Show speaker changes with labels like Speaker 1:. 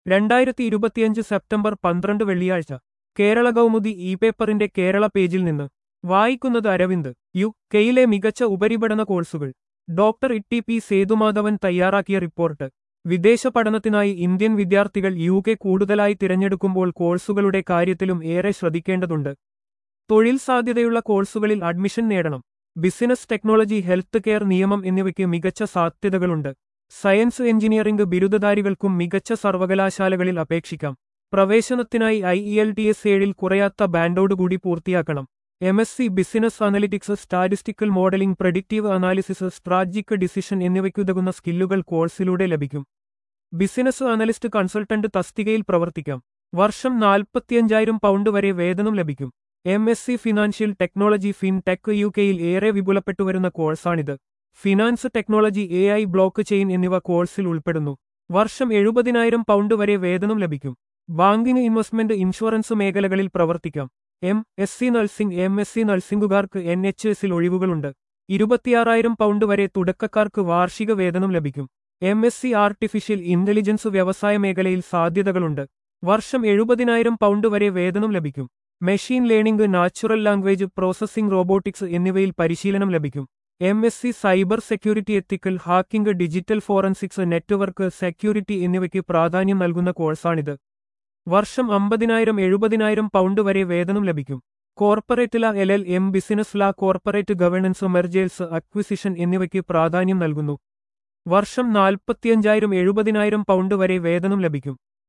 Speaker 1: രണ്ടായിരത്തി ഇരുപത്തിയഞ്ച് സെപ്റ്റംബർ പന്ത്രണ്ട് വെള്ളിയാഴ്ച കേരള കൗമുദി ഇ പേപ്പറിന്റെ കേരള പേജിൽ നിന്ന് വായിക്കുന്നത് അരവിന്ദ് യു കെയിലെ മികച്ച ഉപരിപഠന കോഴ്സുകൾ ഡോക്ടർ ഇട്ടി പി സേതുമാധവൻ തയ്യാറാക്കിയ റിപ്പോർട്ട് വിദേശ പഠനത്തിനായി ഇന്ത്യൻ വിദ്യാർത്ഥികൾ യു കെ കൂടുതലായി തിരഞ്ഞെടുക്കുമ്പോൾ കോഴ്സുകളുടെ കാര്യത്തിലും ഏറെ ശ്രദ്ധിക്കേണ്ടതുണ്ട് തൊഴിൽ സാധ്യതയുള്ള കോഴ്സുകളിൽ അഡ്മിഷൻ നേടണം ബിസിനസ് ടെക്നോളജി ഹെൽത്ത് കെയർ നിയമം എന്നിവയ്ക്ക് മികച്ച സാധ്യതകളുണ്ട് സയൻസ് എഞ്ചിനീയറിംഗ് ബിരുദധാരികൾക്കും മികച്ച സർവകലാശാലകളിൽ അപേക്ഷിക്കാം പ്രവേശനത്തിനായി I E L T S ഏഴിൽ കുറയാത്ത ബാൻഡോടുകൂടി പൂർത്തിയാക്കണം M S C business analytics statistical modelling predictive analysis strategic decision എന്നിവയ്ക്കുതകുന്ന സ്കില്ലുകൾ കോഴ്സിലൂടെ ലഭിക്കും ബിസിനസ് അനലിസ്റ്റ് കൺസൾട്ടന്റ് തസ്തികയിൽ പ്രവർത്തിക്കാം വർഷം നാൽപ്പത്തിയഞ്ചായിരം പൗണ്ട് വരെ വേതനം ലഭിക്കും M S C financial technology fintech U കെയിൽ ഏറെ വിപുലപ്പെട്ടുവരുന്ന കോഴ്സാണിത് finance technology A I blockchain എന്നിവ കോഴ്സിൽ ഉൾപ്പെടുന്നു വർഷം എഴുപതിനായിരം പൗണ്ട് വരെ വേതനം ലഭിക്കും ബാങ്കിംഗ് ഇൻവെസ്റ്റ്മെന്റ് ഇൻഷുറൻസ് മേഖലകളിൽ പ്രവർത്തിക്കാം M S C nursing M S C നഴ്സിംഗുകാർക്ക് എൻ എച്ച് എസിൽ ഒഴിവുകളുണ്ട് ഇരുപത്തിയാറായിരം പൗണ്ട് വരെ തുടക്കക്കാർക്ക് വാർഷിക വേതനം ലഭിക്കും M S C artificial intelligence വ്യവസായ മേഖലയിൽ സാധ്യതകളുണ്ട് വർഷം എഴുപതിനായിരം പൗണ്ട് വരെ വേതനം ലഭിക്കും machine learning natural language processing robotics എന്നിവയിൽ പരിശീലനം ലഭിക്കും M S C cyber security ethical hacking digital forensics network security എന്നിവയ്ക്ക് പ്രാധാന്യം നൽകുന്ന കോഴ്സാണിത് വർഷം അമ്പതിനായിരം എഴുപതിനായിരം പൗണ്ട് വരെ വേതനം ലഭിക്കും corporate law L L M business law corporate governance mergers acquisition എന്നിവയ്ക്ക് പ്രാധാന്യം നൽകുന്നു വർഷം നാൽപ്പത്തിയഞ്ചായിരം എഴുപതിനായിരം പൗണ്ട് വരെ വേതനം ലഭിക്കും